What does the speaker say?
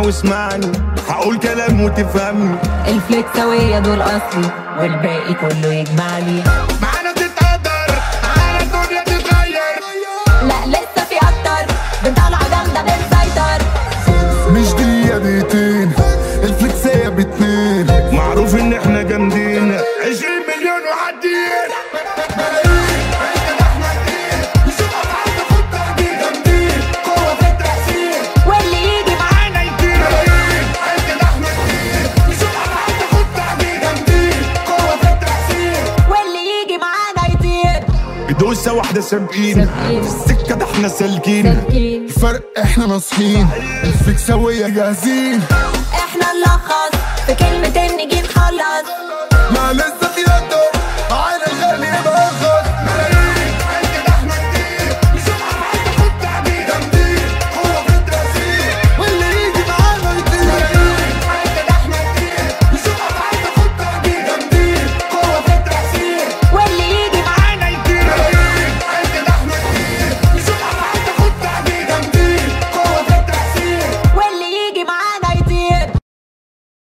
واسمعني هقول كلام وتفهمني الفليكساوية دول أصلي والباقي كله يجمعني معانا تتقدر معانا الدنيا تتغير لا لسه في أكتر بنطلع جامدة بنسيطر مش دقيقة دقيقتين الفلكسية باتنين معروف ان احنا جامدين 20 مليون وعدين واللي يجي معانا يطير واللي يجي معانا يطير بدوسة واحدة سابقين سابقين. السكة ده احنا سالكين سالكين الفرق احنا ناصحين الفلكساوية جاهزين احنا نلخص في كلمتين نجي نخلص ما لسه في قدر